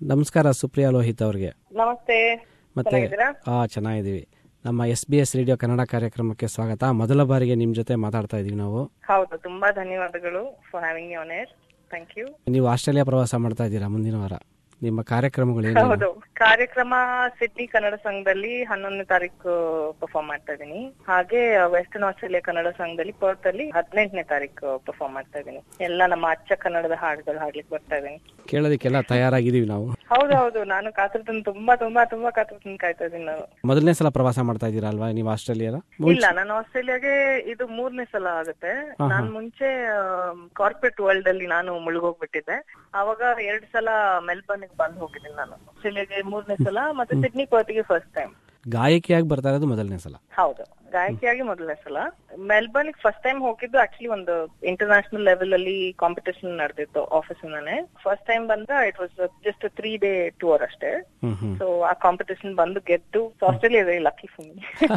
ನಮಸ್ಕಾರ ಸುಪ್ರಿಯಾ ಲೋಹಿತ್ ಅವ್ರಿಗೆ ನಮಸ್ತೆ ಮತ್ತೆ ಚೆನ್ನಾಗಿದ್ದೀರಾ? ಆ ಚೆನ್ನಾಗಿದ್ದೀವಿ ನಮ್ಮ S B S radio Kannada ಕಾರ್ಯಕ್ರಮಕ್ಕೆ ಸ್ವಾಗತ ಮೊದಲ ಬಾರಿಗೆ ನಿಮ್ಮ ಜೊತೆ ಮಾತಾಡ್ತಾ ಇದೀವಿ ನಾವು ಹೌದು ತುಂಬಾ ಧನ್ಯವಾದಗಳು for having you on air thank you ನೀವು ಆಸ್ಟ್ರೇಲಿಯಾ ಪ್ರವಾಸ ಮಾಡ್ತಾ ಇದ್ದೀರಾ ಮುಂದಿನ ವಾರ ನಿಮ್ಮ ಕಾರ್ಯಕ್ರಮಗಳು ಏನು ಹೌದು ಕಾರ್ಯಕ್ರಮ ಸಿಡ್ನಿ ಕನ್ನಡ ಸಂಘದಲ್ಲಿ ಹನ್ನೊಂದನೇ ತಾರೀಕು ಪರ್ಫಾರ್ಮ್ ಮಾಡ್ತಾ ಇದ್ದೀನಿ ಹಾಗೆ ವೆಸ್ಟರ್ನ್ ಆಸ್ಟ್ರೇಲಿಯಾ ಕನ್ನಡ ಸಂಘದಲ್ಲಿ ಪರ್ತ್ ಅಲ್ಲಿ ಹದಿನೆಂಟನೇ ತಾರೀಕು ಪರ್ಫಾರ್ಮ್ ಮಾಡ್ತಾ ಇದ್ದೀನಿ ಎಲ್ಲ ನಮ್ಮ ಅಚ್ಚ ಕನ್ನಡದ ಹಾಡುಗಳು ಹಾಡ್ಲಿಕ್ಕೆ ಬರ್ತಾ ಇದ್ದೀನಿ ಕೇಳೋದಕ್ಕೆಲ್ಲ ತಯಾರಾಗಿದ್ದೀವಿ ನಾವು ಹೌದು ಹೌದು ನಾನು ಕಾತರದಿಂದ ತುಂಬಾ ತುಂಬಾ ತುಂಬಾ ಕಾತರದಿಂದ ಕಾಯ್ತಾ ಇದ್ದೀನಿ ನಾನು ಮೊದಲನೇ ಸಲ ಪ್ರವಾಸ ಮಾಡ್ತಾ ಇದ್ದೀರಾ ಅಲ್ವಾ ನೀವು ಆಸ್ಟ್ರೇಲಿಯಾದ ಇಲ್ಲ ನಾನು ಆಸ್ಟ್ರೇಲಿಯಾಗೆ ಇದು ಮೂರನೇ ಸಲ ಆಗುತ್ತೆ ನಾನ್ ಮುಂಚೆ ಕಾರ್ಪೊರೇಟ್ ವರ್ಲ್ಡ್ ಅಲ್ಲಿ ನಾನು ಮುಳುಗೋಗ್ಬಿಟ್ಟಿದ್ದೆ ಅವಾಗ ಎರಡ್ ಸಲ ಮೆಲ್ಬರ್ನ್ ಬಂದ್ ಹೋಗಿದ್ದೀನಿ ನಾನು ಆಸ್ಟ್ರೇಲಿಯಾಗೆ ಮೂರನೇ ಸಲ ಮತ್ತೆ ಸಿಡ್ನಿ ಪರ್ತಿಗೆ ಫಸ್ಟ್ ಟೈಮ್ ಗಾಯಕಿಯಾಗಿ ಬರ್ತಾ ಇರೋದು ಮೊದಲನೇ ಸಲ ಹೌದು ಗಾಯಕಿಯಾಗಿ ಮೊದಲನೇ ಸಲ ಮೆಲ್ಬರ್ನ್ ಫಸ್ಟ್ ಟೈಮ್ ಹೋಗಿದ್ದು ಆಕ್ಚುಲಿ ಒಂದು ಇಂಟರ್ನ್ಯಾಷನಲ್ ಲೆವೆಲ್ ಅಲ್ಲಿ ಕಾಂಪಿಟೇಷನ್ ನಡೆದಿತ್ತು ಆಫೀಸಿನೇ ಫಸ್ಟ್ ಟೈಮ್ ಬಂದ್ರೆ it was just three day tour ಅಷ್ಟೇ ಹ್ಮ್ ಹ್ಮ್ ಸೊ ಆ ಕಾಂಪಿಟೇಷನ್ ಬಂದು ಗೆದ್ದು Australia very lucky for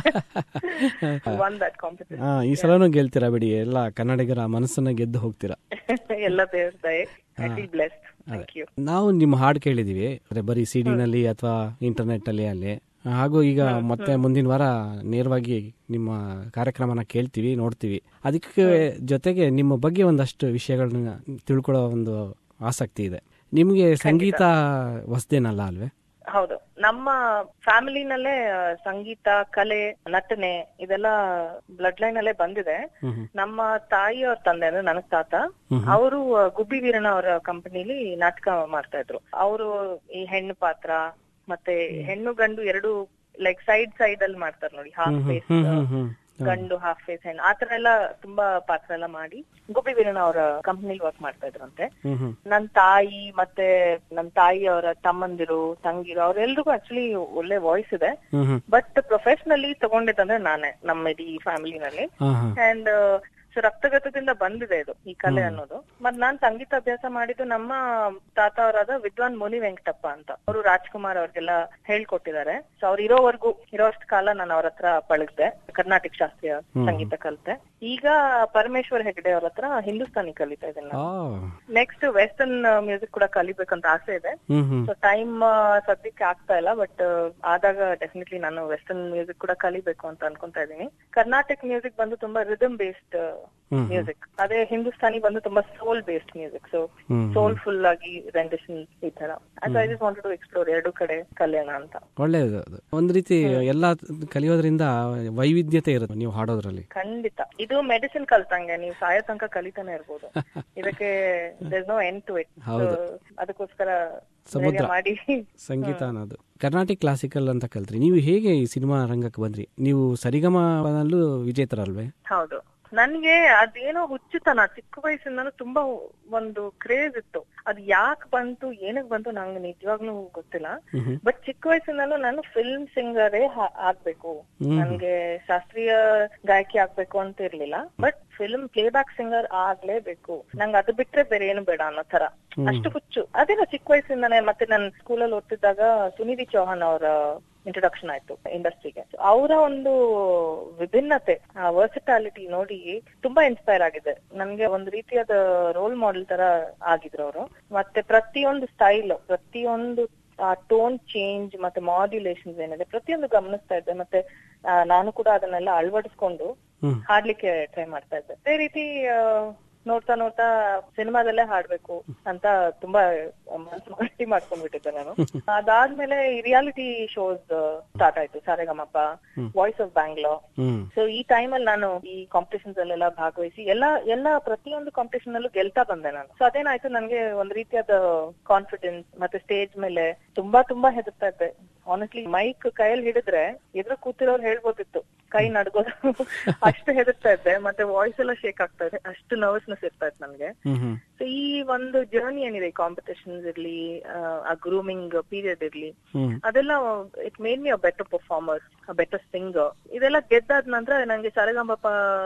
me won that competition ಆ, ಈ ಸಲನೂ ಗೆಲ್ತೀರಾ ಬಿಡಿ ಎಲ್ಲ ಕನ್ನಡಿಗರ ಮನಸ್ಸನ್ನ ಗೆದ್ದು ಹೋಗ್ತೀರಾ ಎಲ್ಲ ದೇವ್ರ ದಯೆ I feel blessed thank you ನಾವು ನಿಮ್ಮ ಹಾಡು ಕೇಳಿದೀವಿ ಅಂದ್ರೆ ಬರೀ ಸಿಡಿನಲ್ಲಿ ಅಥವಾ ಇಂಟರ್ನೆಟ್ ಅಲ್ಲಿ ಅಲ್ಲಿ ಹಾಗೂ ಈಗ ಮತ್ತೆ ಮುಂದಿನ ವಾರ ನೇರವಾಗಿ ನಿಮ್ಮ ಕಾರ್ಯಕ್ರಮನ ಕೇಳ್ತೀವಿ ನೋಡ್ತೀವಿ ಅದಕ್ಕೆ ಜೊತೆಗೆ ನಿಮ್ಮ ಬಗ್ಗೆ ಒಂದಷ್ಟು ವಿಷಯಗಳನ್ನ ತಿಳ್ಕೊಳ್ಳೋ ಒಂದು ಆಸಕ್ತಿ ಇದೆ ನಿಮಗೆ ಸಂಗೀತ ಹೊಸದೇನಲ್ಲ ಅಲ್ವೇ ಹೌದು ನಮ್ಮ ಫ್ಯಾಮಿಲಿನಲ್ಲೇ ಆ, ಸಂಗೀತ ಕಲೆ ನಟನೆ ಇದೆಲ್ಲ ಬ್ಲಡ್ ಲೈನ್ ಅಲ್ಲೇ ಬಂದಿದೆ ಹ್ಮ್ ಹ್ಮ್. ನಮ್ಮ ತಾಯಿ ಅವ್ರ ತಂದೆ ಅಂದ್ರೆ ನನಗ್ ತಾತ ಅವರು ಗುಬ್ಬಿ ವೀರಣ್ಣ ಅವರ ಕಂಪನಿಲಿ ನಾಟಕ ಮಾಡ್ತಾ ಇದ್ರು ಅವರು ಈ ಹೆಣ್ಣು ಪಾತ್ರ ಮತ್ತೆ ಹೆಣ್ಣು ಗಂಡು ಎರಡು ಲೈಕ್ ಸೈಡ್ ಸೈಡ್ ಅಲ್ಲಿ ಮಾಡ್ತಾರೆ ನೋಡಿ ಹಾಫ್ ಫೇಸ್ ಹ್ಮ್ ಹ್ಮ್ ಹ್ಮ್ ಗಂಡು ಹಾಫ್ ಫೇಸ್ ಹೆಣ್ಣು ಆತರ ಎಲ್ಲ ತುಂಬಾ ಪಾತ್ರ ಎಲ್ಲ ಮಾಡಿ ಗುಬ್ಬಿ ವೀರಣ್ಣ ಅವರ ಕಂಪನಿಲಿ ವರ್ಕ್ ಮಾಡ್ತಾ ಇದ್ರಂತೆ ಹ್ಮ್ ಹ್ಮ್ ನನ್ ತಾಯಿ ಮತ್ತೆ ನನ್ ತಾಯಿ ಅವರ ತಮ್ಮಂದಿರು ತಂಗಿರು ಅವ್ರೆಲ್ರಿಗೂ ಆಕ್ಚುಲಿ ಒಳ್ಳೆ ವಾಯ್ಸ್ ಇದೆ ಹ್ಮ್ ಹ್ಮ್ ಬಟ್ ಪ್ರೊಫೆಷನಲಿ ತಗೊಂಡಿದ್ದಂದ್ರೆ ನಾನೇ ನಮ್ಮ ಇಡೀ ಫ್ಯಾಮಿಲಿನಲ್ಲಿ ಹಾ ಹಾ ಅಂಡ್ ಸೊ ರಕ್ತಗತದಿಂದ ಬಂದಿದೆ ಇದು ಈ ಕಲೆ ಅನ್ನೋದು ಮತ್ ನಾನ್ ಸಂಗೀತ ಅಭ್ಯಾಸ ಮಾಡಿದ್ದು ನಮ್ಮ ತಾತ ಅವರಾದ ವಿದ್ವಾನ್ ಮುನಿ ವೆಂಕಟಪ್ಪ ಅಂತ ಅವರು ರಾಜ್ಕುಮಾರ್ ಅವ್ರಿಗೆಲ್ಲ ಹೇಳ್ಕೊಟ್ಟಿದ್ದಾರೆ ಸೊ ಅವ್ರು ಇರೋವರೆಗೂ ಇರೋಷ್ಟು ಕಾಲ ನಾನು ಅವ್ರ ಹತ್ರ ಪಳಗ್ದೆ ಕರ್ನಾಟಕ ಶಾಸ್ತ್ರೀಯ ಸಂಗೀತ ಕಲಿತೆ ಈಗ ಪರಮೇಶ್ವರ್ ಹೆಗಡೆ ಅವ್ರ ಹತ್ರ ಹಿಂದೂಸ್ತಾನಿ ಕಲಿತಾ ಇದ್ದೀನಿ ಆ, ನೆಕ್ಸ್ಟ್ ವೆಸ್ಟರ್ನ್ ಮ್ಯೂಸಿಕ್ ಕೂಡ ಕಲಿಬೇಕಂತ ಆಸೆ ಇದೆ ಹ್ಮ್ ಹ್ಮ್ ಸೊ ಟೈಮ್ ಸದ್ಯಕ್ಕೆ ಆಗ್ತಾ ಇಲ್ಲ ಬಟ್ ಆದಾಗ ಡೆಫಿನೆಟ್ಲಿ ನಾನು ವೆಸ್ಟರ್ನ್ ಮ್ಯೂಸಿಕ್ ಕೂಡ ಕಲಿಬೇಕು ಅಂತ ಅನ್ಕೊಂತಾ ಇದ್ದೀನಿ ಕರ್ನಾಟಕ ಮ್ಯೂಸಿಕ್ ಬಂದು ತುಂಬಾ ರಿದಮ್ ಬೇಸ್ಡ್ ಹ್ಮ್. ಮ್ಯೂಸಿಕ್ ಅದೇ ಹಿಂದೂಸ್ತಾನಿ ಬಂದು ತುಂಬಾ soul based music so hmm. Soulful ಆಗಿ ರೆಂಡಿಷನ್ ಈ ತರ I just wanted to explore ಎರಡು ಕಡೆ ಕಲಿಯೋಣ ಅಂತ ಒಳ್ಳೇದು ಅದು ಒಂದ್ ರೀತಿ ಎಲ್ಲ ಕಲಿಯೋದ್ರಿಂದ ವೈವಿಧ್ಯತೆ ಇರುತ್ತೆ ನೀವು ಹಾಡೋದ್ರಲ್ಲಿ ಖಂಡಿತ ಇದು ಮೆಡಿಸಿನ್ ಕಲ್ತಂಗೆ ನೀವು ಸಾಯೋ ತನಕ ಕಲಿತಾನೆ ಇರ್ಬೋದು ಇದಕ್ಕೆ ನೋ ಎಂಡ್ ಟು ಇಟ್ ಅದಕ್ಕೋಸ್ಕರ ಧೈರ್ಯ ಮಾಡಿ ಸಂಗೀತ ಅನ್ನೋದು ಕರ್ನಾಟಿಕ್ ಕ್ಲಾಸಿಕಲ್ ಅಂತ ಕಲ್ತ್ರಿ ನೀವು ಹೇಗೆ ಈ ಸಿನಿಮಾ ರಂಗಕ್ಕೆ ಬಂದ್ರಿ ನೀವು ಸರಿಗಮನಲ್ಲೂ ವಿಜೇತರಲ್ವೇ ಹೌದು ನನ್ಗೆ ಅದೇನೋ ಹುಚ್ಚುತನ ಚಿಕ್ಕ ವಯಸ್ಸಿಂದನೂ ತುಂಬಾ ಒಂದು ಕ್ರೇಜ್ ಇತ್ತು ಅದ್ ಯಾಕೆ ಬಂತು ಏನಕ್ ಬಂತು ನಂಗೆ ನಿಜವಾಗ್ಲೂ ಗೊತ್ತಿಲ್ಲ ಹ್ಮ್ ಬಟ್ ಚಿಕ್ಕ ವಯಸ್ಸಿಂದನೂ ನಾನು ಫಿಲ್ಮ್ ಸಿಂಗರೇ ಆಗ್ಬೇಕು ನನ್ಗೆ ಶಾಸ್ತ್ರೀಯ ಗಾಯಕಿ ಆಗ್ಬೇಕು ಅಂತ ಇರ್ಲಿಲ್ಲ ಬಟ್ ಫಿಲ್ಮ್ ಪ್ಲೇಬ್ಯಾಕ್ ಸಿಂಗರ್ ಆಗ್ಲೇಬೇಕು ನಂಗೆ ಅದು ಬಿಟ್ರೆ ಬೇರೆ ಏನು ಬೇಡ ಅನ್ನೋ ತರ ಅಷ್ಟು ಹುಚ್ಚು ಅದೇನೋ ಚಿಕ್ಕ ವಯಸ್ಸಿಂದಾನೆ ಮತ್ತೆ ನಾನು ಸ್ಕೂಲಲ್ಲಿ ಓದ್ತಿದ್ದಾಗ ಸುನಿಧಿ ಚೌಹಾನ್ ಅವರ ಇಂಟ್ರೊಡಕ್ಷನ್ ಆಯ್ತು ಇಂಡಸ್ಟ್ರಿಗೆ ಅವರ ಒಂದು ವಿಭಿನ್ನತೆ ಆ ವರ್ಸಿಟಾಲಿಟಿ ನೋಡಿ ತುಂಬಾ ಇನ್ಸ್ಪೈರ್ ಆಗಿದೆ ನನ್ಗೆ ಒಂದು ರೀತಿಯಾದ ರೋಲ್ ಮಾಡೆಲ್ ತರ ಆಗಿದ್ರು ಅವರು ಮತ್ತೆ ಪ್ರತಿಯೊಂದು ಸ್ಟೈಲ್ ಪ್ರತಿಯೊಂದು ಆ ಟೋನ್ ಚೇಂಜ್ ಮತ್ತೆ ಮಾಡ್ಯುಲೇಷನ್ಸ್ ಏನಿದೆ ಪ್ರತಿಯೊಂದು ಗಮನಿಸ್ತಾ ಇದ್ದೆ ಮತ್ತೆ ಆ, ನಾನು ಕೂಡ ಅದನ್ನೆಲ್ಲ ಅಳವಡಿಸ್ಕೊಂಡು ಹ್ಮ್. ಹಾಡ್ಲಿಕ್ಕೆ ಟ್ರೈ ಮಾಡ್ತಾ ಇದ್ದೆ ಅದೇ ರೀತಿ ಆ, ನೋಡ್ತಾ ನೋಡ್ತಾ ಸಿನಿಮಾದಲ್ಲೇ ಹಾಡ್ಬೇಕು ಅಂತ ತುಂಬಾ ಮನಸ್ಸು ಗಟ್ಟಿ ಮಾಡ್ಕೊಂಡ್ಬಿಟ್ಟಿದ್ದೆ ನಾನು ಅದಾದ್ಮೇಲೆ ಈ ರಿಯಾಲಿಟಿ ಶೋಸ್ ಸ್ಟಾರ್ಟ್ ಆಯ್ತು Saregamapa voice of Bangalore hmm so ಈ ಟೈಮ್ ಅಲ್ಲಿ ನಾನು ಈ ಕಾಂಪಿಟೇಷನ್ಸ್ ಅಲ್ಲೆಲ್ಲ ಭಾಗವಹಿಸಿ ಎಲ್ಲ ಎಲ್ಲ ಪ್ರತಿಯೊಂದು ಕಾಂಪಿಟೇಷನ್ ಅಲ್ಲೂ ಗೆಲ್ತಾ ಬಂದೆ ನಾನು ಸೊ ಅದೇನಾಯ್ತು ನನಗೆ ಒಂದ್ ರೀತಿಯಾದ ಕಾನ್ಫಿಡೆನ್ಸ್ ಮತ್ತೆ ಸ್ಟೇಜ್ ಮೇಲೆ ತುಂಬಾ ತುಂಬಾ ಹೆದರ್ತಾ ಇದ್ದೆ ಆನೆಸ್ಟ್ಲಿ ಮೈಕ್ ಕೈಯಲ್ಲಿ ಹಿಡಿದ್ರೆ ಎದುರು ಕೂತಿರೋರು ಹೇಳ್ಬೋದಿತ್ತು ಕೈ ನಡ್ಗೋದು ಅಷ್ಟು ಹೆದರ್ತಾ ಇದ್ದೆ ಮತ್ತೆ ವಾಯ್ಸ್ ಎಲ್ಲ ಶೇಕ್ ಆಗ್ತಾ ಇದೆ ಅಷ್ಟು ನರ್ವಸ್ನೆಸ್ ಇರ್ತಾ ಇತ್ತು ನನ್ಗೆ ಹ್ಮ್ ಹ್ಮ್ ಸೊ ಈ ಒಂದು ಜರ್ನಿ ಏನಿದೆ ಕಾಂಪಿಟೇಷನ್ಸ್ ಇರ್ಲಿ ಆ ಗ್ರೂಮಿಂಗ್ ಪೀರಿಯಡ್ ಇರ್ಲಿ ಹ್ಮ್ ಅದೆಲ್ಲ it made me a better performer a better singer ಇದೆಲ್ಲ ಗೆದ್ದಾದ ನಂತರ ನಂಗೆ ಸರಗಂಬಪ್ಪ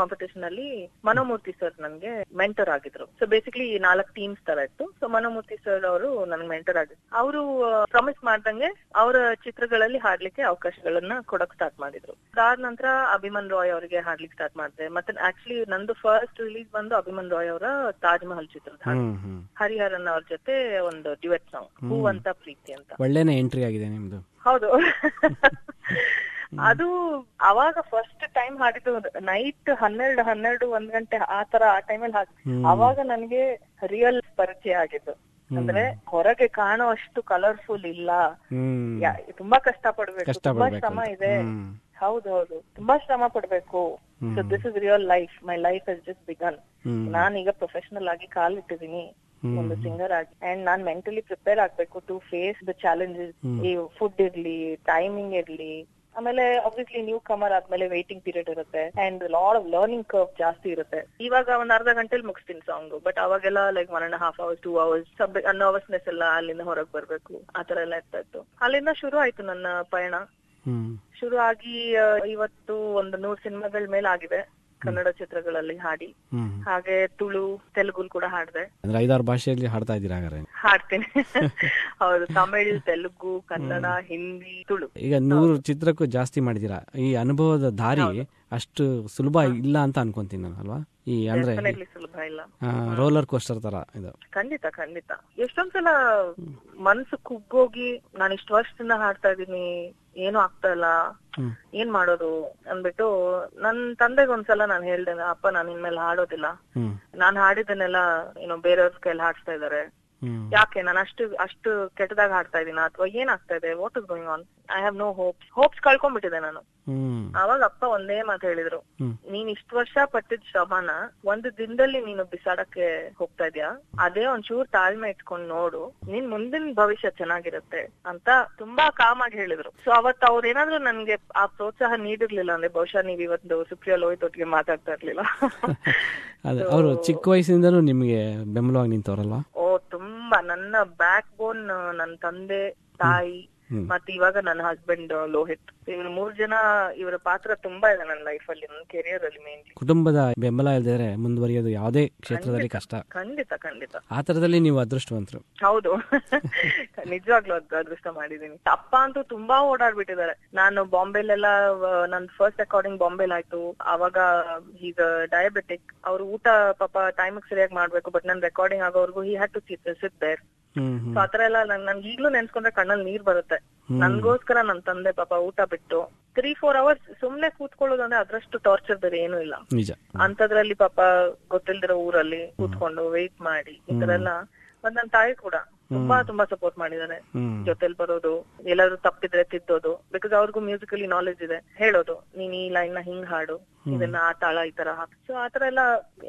ಕಾಂಪಿಟೇಷನ್ ಅಲ್ಲಿ ಮನೋಮೂರ್ತಿ ಸರ್ ನನ್ಗೆ ಮೆಂಟರ್ ಆಗಿದ್ರು ಸೊ ಬೇಸಿಕಲಿ ನಾಲ್ಕು ಟೀಮ್ಸ್ ತರ ಇತ್ತು ಸೊ ಮನೋಮೂರ್ತಿ ಸರ್ ಅವರು ನನ್ಗೆ ಮೆಂಟರ್ ಆಗಿದ್ರು ಅವರು ಪ್ರಾಮಿಸ್ ಮಾಡ್ದಂಗೆ ಅವರ ಚಿತ್ರಗಳಲ್ಲಿ ಹಾಡ್ಲಿಕ್ಕೆ ಅವಕಾಶಗಳನ್ನ ಕೊಡಕ್ ಸ್ಟಾರ್ಟ್ ಮಾಡಿದ್ರು ಅದಾದ ನಂತರ ಅಭಿಮನ್ ರಾಯ್ ಅವರಿಗೆ ಹಾಡ್ಲಿಕ್ಕೆ ಸ್ಟಾರ್ಟ್ ಮಾಡಿದೆ ಮತ್ತೆ ಆಕ್ಚುಲಿ ನಂದು ಫಸ್ಟ್ ರಿಲೀಸ್ ಬಂದು ಅಭಿಮನ್ ರಾಯ್ ಅವರ ತಾಜ್ ಮಹಲ್ ಚಿತ್ರದ ಹಾಡು ಹ್ಮ್ ಹ್ಮ್ ಹರಿಹರನ್ ಅವ್ರ ಜೊತೆ ಒಂದು ಡ್ಯುಯೆಟ್ ಸಾಂಗ್ ಹೂ ಅಂತ ಪ್ರೀತಿ ಅಂತ ಒಳ್ಳೆನೆ ಎಂಟ್ರಿ ಆಗಿದೆ ನಿಮ್ದು ಹೌದು ಅದು ಅವಾಗ ಫಸ್ಟ್ ಟೈಮ್ ಹಾಡಿದ್ದು ನೈಟ್ ಹನ್ನೆರಡು ಹನ್ನೆರಡು ಒಂದ್ ಗಂಟೆ ಆ ತರ ಆ ಟೈಮಲ್ಲಿ ಹಾಕಿ ಹ್ಮ್. ಅವಾಗ ನನಗೆ ರಿಯಲ್ ಪರಿಚಯ ಆಗಿದ್ದು ಅಂದ್ರೆ ಹೊರಗೆ ಕಾಣೋ ಅಷ್ಟು ಕಲರ್ಫುಲ್ ಇಲ್ಲ ಹ್ಮ್ ಯಾ- ತುಂಬಾ ಕಷ್ಟ ಪಡ್ಬೇಕು ಕಷ್ಟ ತುಂಬಾ ಪಡ್ಬೇಕು ಶ್ರಮ ಅಂತ. ಇದೆ ಹ್ಮ್. ಹೌದು ಹೌದು ತುಂಬಾ ಶ್ರಮ ಪಡ್ಬೇಕು so this is real life my life is just begun hmm. ನಾನೀಗ ಪ್ರೊಫೆಷನಲ್ ಆಗಿ ಕಾಲಿಟ್ಟಿದೀನಿ ಒಂದು ಸಿಂಗರ್ ಆಗಿ ಅಂಡ್ ನಾನ್ ಮೆಂಟಲಿ ಪ್ರಿಪೇರ್ ಆಗ್ಬೇಕು ಟು ಫೇಸ್ ದ ಚಾಲೆಂಜಸ್ ಈ ಫುಡ್ ಇರ್ಲಿ ಟೈಮಿಂಗ್ ಇರ್ಲಿ ಆಮೇಲೆ obviously new newcomer waiting period ಇರುತ್ತೆ and load of learning curve ಜಾಸ್ತಿ ಇರುತ್ತೆ ಇವಾಗ ಒಂದ್ ಅರ್ಧ ಗಂಟೆಲಿ ಮುಗಿಸ್ತೀನಿ ಸಾಂಗ್ ಬಟ್ ಅವಾಗೆಲ್ಲ like one and half hours two hours ಸಬ್ ನರ್ವಸ್ನೆಸ್ ಎಲ್ಲ ಅಲ್ಲಿಂದ ಹೊರಗ್ ಬರ್ಬೇಕು ಆತರ ಎಲ್ಲ ಇರ್ತಾ ಇತ್ತು ಅಲ್ಲಿಂದ ಶುರು ಆಯ್ತು ನನ್ನ ಪಯಣ ಹ್ಮ್ ಶುರು ಆಗಿ ಆ, ಇವತ್ತು ಒಂದು ನೂರ್ ಸಿನಿಮಾಗಳ ಮೇಲೆ ಆಗಿದೆ ಕನ್ನಡ ಚಿತ್ರಗಳಲ್ಲಿ ಹಾಡಿ ಹ್ಮ್ ಹಾಗೆ ತುಳು ತೆಲುಗುಲ್ ಕೂಡ ಹಾಡ್ದೆ ಅಂದ್ರೆ ಐದಾರು ಭಾಷೆಯಲ್ಲಿ ಹಾಡ್ತಾ ಇದ್ದೀರಾ ಹಾಗಾದ್ರೆ ಹಾಡ್ತೀನಿ ಹೌದು ತಮಿಳ್ ತೆಲುಗು ಕನ್ನಡ ಹಿಂದಿ ತುಳು ಈಗ ನೂರು ಚಿತ್ರಕ್ಕೂ ಜಾಸ್ತಿ ಮಾಡಿದೀರಾ ಈ ಅನುಭವದ ದಾರಿ ಅಷ್ಟು ಸುಲಭ ಇಲ್ಲ ಅಂತ ಅನ್ಕೊಂತೀನಿ ನಾನು ಅಲ್ವಾ ಈ ಅಂದ್ರೆ ಡೆಫಿನೆಟ್ಲಿ ಸುಲಭ ಇಲ್ಲ ರೋಲರ್ ಕೋಸ್ಟರ್ ತರ ಇದು ಖಂಡಿತ ಖಂಡಿತ ಎಷ್ಟೊಂದ್ಸಲ ಮನ್ಸು ಕುಗ್ಗೋಗಿ ನಾನು ಇಷ್ಟು ವರ್ಷದಿಂದ ಹಾಡ್ತಾ ಇದೀನಿ ಏನು ಆಗ್ತಾ ಇಲ್ಲ ಹ್ಮ್. ಏನ್ ಮಾಡೋದು ಅಂದ್ಬಿಟ್ಟು ನನ್ ತಂದೆಗೆ ಒಂದ್ಸಲ ನಾನು ಹೇಳ್ದೆ ಅಪ್ಪ ನಾನು ಇನ್ಮೇಲೆ ಹಾಡೋದಿಲ್ಲ ಹ್ಮ್ ನಾನ್ ಹಾಡಿದ್ದನ್ನೆಲ್ಲ ಏನೋ ಬೇರೆಯವ್ರ ಕೈಯಲ್ಲಿ ಹಾಡ್ಸ್ತಾ ಇದಾರೆ ಹ್ಮ್ ಯಾಕೆ ನಾನು ಅಷ್ಟು ಅಷ್ಟು ಕೆಟ್ಟದಾಗ ಹಾಡ್ತಾ ಇದೀನ ಅಥವಾ ಏನಾಗ್ತಾ ಇದೆ what is going on I have no hopes hopes ಕಳ್ಕೊಂಡ್ಬಿಟ್ಟಿದೆ ನಾನು ಹ್ಮ್ ಅವಾಗ ಅಪ್ಪ ಒಂದೇ ಮಾತು ಹೇಳಿದ್ರು ಹ್ಮ್. ನೀನ್ ಇಷ್ಟು ವರ್ಷ ಪಟ್ಟಿದ್ ಶ್ರಮನ ಒಂದು ದಿನದಲ್ಲಿ ನೀನು ಬಿಸಾಡಕ್ಕೆ ಹೋಗ್ತಾ ಇದ್ಯಾ ಅದೇ ಒಂಚೂರ್ ತಾಳ್ಮೆ ಇಟ್ಕೊಂಡ್ ನೋಡು ನಿನ್ ಮುಂದಿನ ಭವಿಷ್ಯ ಚೆನ್ನಾಗಿರುತ್ತೆ ಅಂತ ತುಂಬಾ ಕಾಮಾಗಿ ಹೇಳಿದ್ರು ಸೊ ಅವತ್ ಅವ್ರ ಏನಾದ್ರು ನನ್ಗೆ ಆ ಪ್ರೋತ್ಸಾಹ ನೀಡಿರ್ಲಿಲ್ಲ ಅಂದ್ರೆ ಬಹುಶಃ ನೀವ್ ಇವತ್ತು ಸುಪ್ರಿಯಾ ಲೋಹಿತ್ ಒಟ್ಟಿಗೆ ಮಾತಾಡ್ತಾ ಇರ್ಲಿಲ್ಲ ಅದೇ ಅವರು ಚಿಕ್ಕ ವಯಸ್ಸಿಂದನೂ ನಿಮ್ಗೆ ಬೆಂಬಲವಾಗಿ ನಿಂತವ್ರಲ್ವಾ ಓ ತುಂಬಾ ನನ್ನ ಬ್ಯಾಕ್ ಬೋನ್ ನನ್ನ ತಂದೆ ತಾಯಿ ಹ್ಮ್. ಮತ್ತೆ ಇವಾಗ ನನ್ನ ಹಸ್ಬೆಂಡ್ ಲೋಹಿತ್ ಇವ್ರ ಮೂರ್ ಜನ ಇವರ ಪಾತ್ರ ತುಂಬಾ ಇದೆ ನನ್ನ ಲೈಫ್ ಅಲ್ಲಿ ನನ್ನ ಕೆರಿಯರ್ ಅಲ್ಲಿ ಮೇನ್ಲಿ ಕುಟುಂಬದ ಬೆಂಬಲ ಇಲ್ದಿದ್ರೆ ಮುಂದುವರಿಯೋದು ಯಾವುದೇ ಕ್ಷೇತ್ರದಲ್ಲಿ ಕಷ್ಟ ಖಂಡಿತ ಖಂಡಿತ ಆ ತರದಲ್ಲಿ ನೀವು ಅದೃಷ್ಟವಂತರು ಹೌದು ನಿಜವಾಗ್ಲೂ ಅದ್ ಅದೃಷ್ಟ ಮಾಡಿದೀನಿ ಅಪ್ಪ ಅಂತೂ ತುಂಬಾ ಓಡಾಡ್ಬಿಟ್ಟಿದ್ದಾರೆ ನಾನು ಬಾಂಬೆಲೆಲ್ಲ ನನ್ ಫಸ್ಟ್ ರೆಕಾರ್ಡಿಂಗ್ ಬಾಂಬೆಲ್ ಆಯ್ತು ಅವಾಗ ಈಗ ಡಯಾಬಿಟಿಕ್ ಅವ್ರು ಊಟ ಪಾಪ ಟೈಮಿಗೆ ಸರಿಯಾಗಿ ಮಾಡ್ಬೇಕು ಬಟ್ ನನ್ ರೆಕಾರ್ಡಿಂಗ್ ಆಗೋವರೆಗೂ he had to sit there hmm hmm so ಆತರ ಎಲ್ಲ ನನ್ ನನ್ಗೆ ಈಗ್ಲೂ ನೆನ್ಸ್ಕೊಂಡ್ರೆ ಕಣ್ಣಲ್ಲಿ ನೀರ್ ಬರುತ್ತೆ ನನ್ಗೋಸ್ಕರ ನನ್ ತಂದೆ ಪಾಪ ಊಟ ಬಿಟ್ಟು ತ್ರೀ ಫೋರ್ ಅವರ್ಸ್ ಸುಮ್ನೆ ಕೂತ್ಕೊಳ್ಳೋದು ಅಂದ್ರೆ ಅದ್ರಷ್ಟು ಟಾರ್ಚರ್ ಬೇರೆ ಏನೂ ಇಲ್ಲ ನಿಜ ಅಂತದ್ರಲ್ಲಿ ಪಾಪ ಗೊತ್ತಿಲ್ದಿರೋ ಊರಲ್ಲಿ ಕೂತ್ಕೊಂಡು ವೆಯ್ಟ್ ಮಾಡಿ ಈ ತರ ಎಲ್ಲ ಮತ್ ನನ್ ತಾಯಿ ಕೂಡ ತುಂಬಾ ತುಂಬಾ ಸಪೋರ್ಟ್ ಮಾಡಿದಾರೆ ಹ್ಮ್ ಜೊತೆಲ್ ಬರೋದು ಎಲ್ಲಾದ್ರೂ ತಪ್ಪಿದ್ರೆ ತಿದ್ದೋದು ಬಿಕಾಸ್ ಅವ್ರಿಗೂ ಮ್ಯೂಸಿಕಲಿ ನಾಲೆಜ್ ಇದೆ ಹೇಳೋದು ನೀನ್ ಈ ಲೈನ್ ನ ಹಿಂಗ್ ಹಾಡು ಇದನ್ನ ಆ ತಾಳ ಈ ತರ ಹಾಕು ಸೊ ಆತರ ಎಲ್ಲ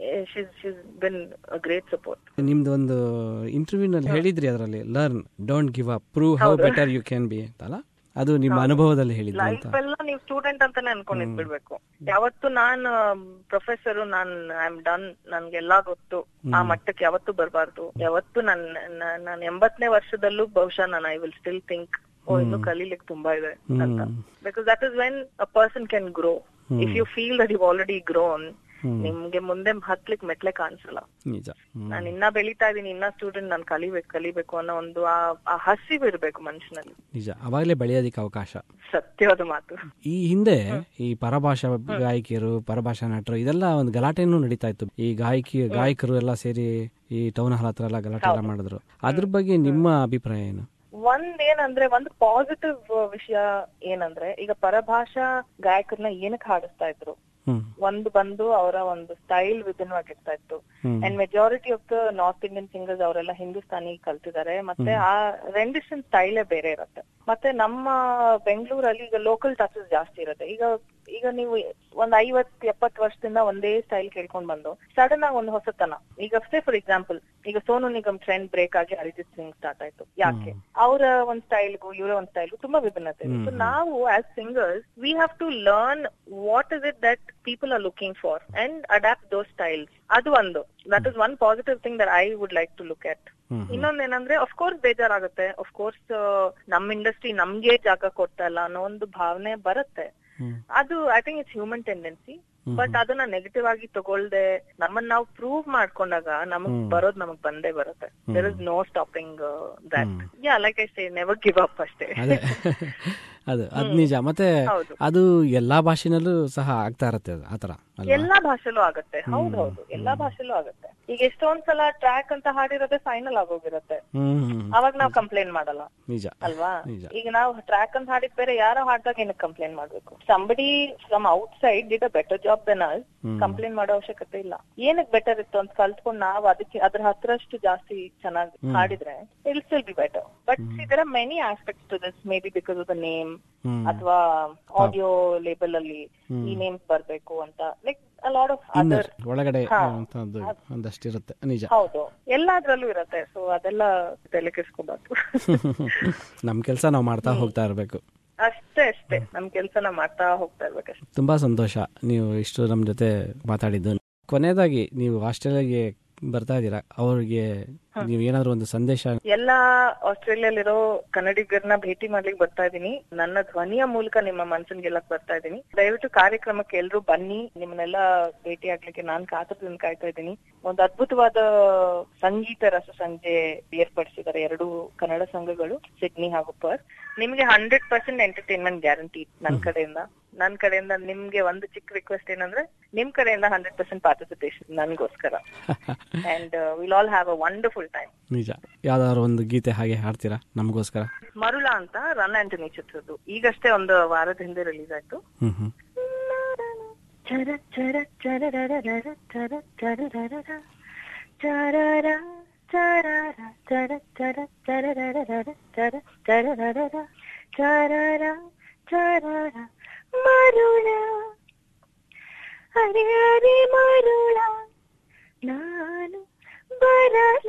ಶಿಸ್ ಬಿನ್ ಗ್ರೇಟ್ ಸಪೋರ್ಟ್ ನಿಮ್ದು ಒಂದು ಇಂಟರ್ವ್ಯೂ ನಲ್ಲಿ ಹೇಳಿದ್ರಿ ಅದರಲ್ಲಿ learn don't give up prove how better you can be ಅಂತಲ್ಲ ಅದು ನಿಮ್ಮ ಅನುಭವದಲ್ಲಿ ಹೇಳಿದ್ರಿ ಅಂತ ಲೈಫ್ ಎಲ್ಲ ನೀವು ಸ್ಟೂಡೆಂಟ್ ಅಂತಾನೆ ಅನ್ಕೊಂಡ್ ಬಿಡ್ಬೇಕು ಯಾವತ್ತು ನಾನ್ ಪ್ರೊಫೆಸರ್ ನಾನ್ ಐ ಆಮ್ ಡನ್ ನನ್ಗೆಲ್ಲಾ ಗೊತ್ತು ಆ ಮಟ್ಟಕ್ಕೆ ಯಾವತ್ತೂ ಬರಬಾರ್ದು ಯಾವತ್ತು ನನ್ ನಾನ್ ಎಂಬತ್ತನೇ ವರ್ಷದಲ್ಲೂ ಬಹುಶಃ ನಾನು I will still think oh ಇನ್ನು ಕಲೀಲಿಕ್ಕೆ ತುಂಬಾ ಇದೆ ಅಂತ because that is when a person can grow if you feel that you already grown ನಿಮ್ಗೆ ಮುಂದೆ ಹತ್ಲಿಕ್ ಮೆಟ್ಲೆ ಕಾಣಿಸಲ್ಲ ನಿಜ ಹ್ಮ್. ನಾನು ಇನ್ನ ಬೆಳಿತಾ ಇದೀನಿ ಇನ್ನ ಸ್ಟೂಡೆಂಟ್ ನಾನು ಕಲಿಬೇಕು ಕಲಿಬೇಕು ಅನ್ನೋ ಒಂದು ಆ ಆ ಹಸಿವು ಇರ್ಬೇಕು ಮನುಷ್ಯನಲ್ಲಿ ನಿಜ ಅವಾಗಲೇ ಬೆಳೆಯೋದಿಕ್ಕೆ ಅವಕಾಶ ಸತ್ಯವಾದ ಮಾತು ಈ ಹಿಂದೆ ಈ ಪರಭಾಷಾ ಗಾಯಕಿಯರು ಪರಭಾಷಾ ನಟರು ಇದೆಲ್ಲ ಒಂದು ಗಲಾಟೆನೂ ನಡೀತಾ ಇತ್ತು ಈ ಗಾಯಕಿ ಗಾಯಕರು ಎಲ್ಲ ಸೇರಿ ಈ ಟೌನ್ ಹಾಲ್ ಹತ್ರ ಎಲ್ಲ ಗಲಾಟೆ ಎಲ್ಲ ಮಾಡಿದ್ರು ಅದ್ರ ಬಗ್ಗೆ ನಿಮ್ಮ ಅಭಿಪ್ರಾಯ ಏನು ಒಂದ್ ಏನಂದ್ರೆ ಒಂದು ಪಾಸಿಟಿವ್ ವಿಷಯ ಏನಂದ್ರೆ ಈಗ ಪರಭಾಷಾ ಗಾಯಕರನ್ನ ಏನಕ್ಕೆ ಹಾಡಿಸ್ತಾ ಇದ್ರು ಹ್ಮ್ ಒಂದು ಬಂದು ಅವರ ಒಂದು ಸ್ಟೈಲ್ ವಿಭಿನ್ನವಾಗಿರ್ತಾ ಇತ್ತು hmm. And majority of the north Indian singers ಅವರೆಲ್ಲ ಹಿಂದೂಸ್ತಾನಿ ಕಲ್ತಿದ್ದಾರೆ ಮತ್ತೆ ಆ ರೆಂಡಿಷನ್ ಸ್ಟೈಲೇ ಬೇರೆ ಇರುತ್ತೆ ಮತ್ತೆ ನಮ್ಮ ಬೆಂಗಳೂರಲ್ಲಿ ಈಗ ಲೋಕಲ್ ಟಚಸ್ ಜಾಸ್ತಿ ಇರುತ್ತೆ ಈಗ ಈಗ ನೀವು ಒಂದ್ ಐವತ್ ಎಪ್ಪತ್ ವರ್ಷದಿಂದ ಒಂದೇ ಸ್ಟೈಲ್ ಕೇಳ್ಕೊಂಡ್ ಬಂದು ಸಡನ್ ಆಗಿ ಒಂದು ಹೊಸತನ ಈಗ ಸೇ ಫಾರ್ ಎಕ್ಸಾಂಪಲ್ ಈಗ ಸೋನು ನಿಗಮ್ ಟ್ರೆಂಡ್ ಬ್ರೇಕ್ ಆಗಿ ಅರಿಜಿತ್ ಸಿಂಗ್ ಸ್ಟಾರ್ಟ್ ಆಯ್ತು ಯಾಕೆ ಅವರ ಒಂದ್ ಸ್ಟೈಲ್ಗೂ ಇವರ ಒಂದ್ ಸ್ಟೈಲ್ಗೂ ತುಂಬಾ ವಿಭಿನ್ನತೆ ಇದೆ ಸೊ ನಾವು as singers we have to learn what is it that people are looking for and adapt those styles ಅದು ಒಂದು that is one positive thing that I would like to look at hmm. ಇನ್ನೊಂದೇನಂದ್ರೆ of course ಬೇಜಾರಾಗುತ್ತೆ of course ನಮ್ industry ನಮ್ಗೆ ಜಾಗ ಕೊಡ್ತಾ ಇಲ್ಲ ಅನ್ನೋ ಒಂದು ಭಾವನೆ ಬರುತ್ತೆ ಹ್ಮ್. ಅದು I think it's human tendency but ಅದನ್ನ ನೆಗೆಟಿವ್ ಆಗಿ ತಗೊಳ್ದೆ ನಮ್ಮನ್ನ ನಾವು ಪ್ರೂವ್ ಮಾಡ್ಕೊಂಡಾಗ ನಮಗ್ ಬರೋದ್ ನಮಗ್ ಬಂದೇ ಬರುತ್ತೆ there is no stopping that yeah like I say never give up ಅಷ್ಟೇ ಅದೇ ಅದು ಅದ್ ನಿಜ ಮತ್ತೆ ಹೌದು. ಅದು ಎಲ್ಲಾ ಭಾಷೆನಲ್ಲೂ ಸಹ ಆಗ್ತಾ ಇರತ್ತೆ ಅದು ಆತರ ಅಲ್ವಾ ಎಲ್ಲಾ ಭಾಷೆಲೂ ಆಗತ್ತೆ ಹೌದ್ ಹೌದು ಎಲ್ಲಾ ಭಾಷೆಲೂ ಆಗತ್ತೆ ಈಗ ಎಷ್ಟೊಂದ್ ಸಲ ಟ್ರ್ಯಾಕ್ ಅಂತ ಹಾಡಿರೋದೇ ಫೈನಲ್ ಆಗೋಗಿರತ್ತೆ ಹ್ಮ್ ಹ್ಮ್ ಅವಾಗ ನಾವ್ ಕಂಪ್ಲೇಂಟ್ ಮಾಡಲ್ಲ ನಿಜ ಅಲ್ವಾ ನಿಜ. ಈಗ ನಾವು ಟ್ರ್ಯಾಕ್ ಅಂತ ಹಾಡಿದ್ ಬೇರೆ ಯಾರೋ ಹಾಡ್ದಾಗ ಏನಕ್ಕೆ ಕಂಪ್ಲೇಂಟ್ ಮಾಡ್ಬೇಕು somebody from outside did a better job then us complaint ಮಾಡೋ ಅವಶ್ಯಕತೆ ಇಲ್ಲ ಏನಕ್ ಬೆಟರ್ ಇತ್ತು ಅಂತ ಕಲ್ತ್ಕೊಂಡ್ ನಾವ್ ಅದಕ್ಕೆ ಅದ್ರ ಹತ್ರಷ್ಟು ಜಾಸ್ತಿ ಚೆನ್ನಾಗಿ ಹಾಡಿದ್ರೆ I'll still be better but ಇದರ many aspects to this may be because of the name hmm ಅಥವಾ ಆಡಿಯೋ ಲೇಬಲ್ ಅಲ್ಲಿ ಈ ನೇಮ್ಸ್ ಬರ್ಬೇಕು ಅಂತ like a lot of other ಒಳಗಡೆ ಅಂತದ್ದು ಒಂದಷ್ಟಿರುತ್ತೆ ನಿಜ ಹೌದು ಎಲ್ಲಾದ್ರಲ್ಲೂ ಇರತ್ತೆ ಸೊ ಅದೆಲ್ಲ ತಲೆ ಕೆಡ್ಸ್ಕೋಬಾರ್ದು ನಮ್ ಕೆಲ್ಸ ನಾವು ಮಾಡ್ತಾ ಹೋಗ್ತಾ ಇರ್ಬೇಕು ಅಷ್ಟೇ ಅಷ್ಟೇ ನಮ್ ಕೆಲ್ಸನ ಮಾಡ್ತಾ ಹೋಗ್ತಾ ಇರ್ಬೇಕಷ್ಟೇ ತುಂಬಾ ಸಂತೋಷ ನೀವು ಇಷ್ಟು ನಮ್ ಜೊತೆ ಮಾತಾಡಿದ್ದು ಕೊನೆಯದಾಗಿ ನೀವು ಆಸ್ಟ್ರೇಲಿಯಾಗೆ ಬರ್ತಾ ಇದ್ದೀರಾ ಅವ್ರಿಗೆ ನೀವು ಏನಾದ್ರು ಒಂದು ಸಂದೇಶ ಎಲ್ಲಾ ಆಸ್ಟ್ರೇಲಿಯಲ್ಲಿರೋ ಕನ್ನಡಿಗರನ್ನ ಭೇಟಿ ಮಾಡ್ಲಿಕ್ಕೆ ಬರ್ತಾ ಇದೀನಿ ನನ್ನ ಧ್ವನಿಯ ಮೂಲಕ ನಿಮ್ಮ ಮನ್ಸನ್ ಗೆಲ್ಲಕ್ ಬರ್ತಾ ಇದೀನಿ ದಯವಿಟ್ಟು ಕಾರ್ಯಕ್ರಮಕ್ಕೆ ಎಲ್ರು ಬನ್ನಿ ನಿಮ್ಮನ್ನೆಲ್ಲ ಭೇಟಿ ಆಗ್ಲಿಕ್ಕೆ ನಾನ್ ಕಾತರದಿಂದ ಕಾಯ್ತಾ ಇದ್ದೀನಿ ಒಂದು ಅದ್ಭುತವಾದ ಸಂಗೀತ ರಸ ಸಂಜೆ ಏರ್ಪಡಿಸಿದ್ದಾರೆ ಎರಡು ಕನ್ನಡ ಸಂಘಗಳು ಸಿಡ್ನಿ ಹಾಗೂ ಪರ್ ನಿಮ್ಗೆ ಹಂಡ್ರೆಡ್ ಪರ್ಸೆಂಟ್ ಎಂಟರ್ಟೈನ್ಮೆಂಟ್ ಗ್ಯಾರಂಟಿ ನನ್ ಕಡೆಯಿಂದ ನನ್ ಕಡೆಯಿಂದ ನಿಮ್ಗೆ ಒಂದು ಚಿಕ್ಕ ರಿಕ್ವೆಸ್ಟ್ ಏನಂದ್ರೆ ನಿಮ್ ಕಡೆಯಿಂದ ಹಂಡ್ರೆಡ್ ಪರ್ಸೆಂಟ್ ಪಾರ್ಟಿಸಿಪೇಷನ್ ನನ್ಗೋಸ್ಕರ and will all have a wonderful time ನಿಜ ಯಾವ್ದಾದ್ರು ಒಂದು ಗೀತೆ ಹಾಗೆ ಹಾಡ್ತೀರಾ ನಮಗೋಸ್ಕರ ಮರುಳ ಅಂತ ರನ್ ಆಂಟನಿ ಚಿತ್ರದ್ದು ಈಗಷ್ಟೇ ಒಂದು ವಾರದ ಹಿಂದೆ ರಿಲೀಸ್ ಆಯ್ತು ಹ್ಮ್ ಹ್ಮ್ ಚರ ಚರ ಚರರರರರ ಚರ ಚರರರರ ಚರರ ಚರರ ಚರ ಚರ ಚರರರರ ಚರ ಚರರರರ ಚರರ ಚರರ ಮರುಳ ಹರಿ ಹರಿ ಮರುಳ ನಾನು ಬರಲ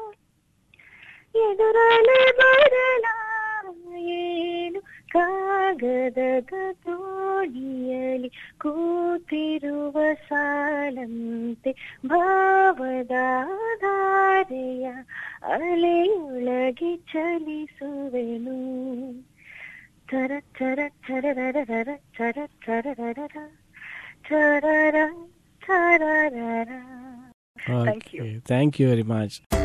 ಎದುರಲೆ ಬರಲ ಏನು ಕಾಗದದ ತೋಣಿಯಲಿ ಕೂತಿರುವ ಸಾಲಂತೆ ಭಾವದ ಧಾರೆಯ ಅಲೆಯೊಳಗೆ ಚಲಿಸುವೆನು ಚರ ಚರ ಚರರರರ ಚರ ಚರರರ ಚರರ ಚರರರ Thank you. Thank you very much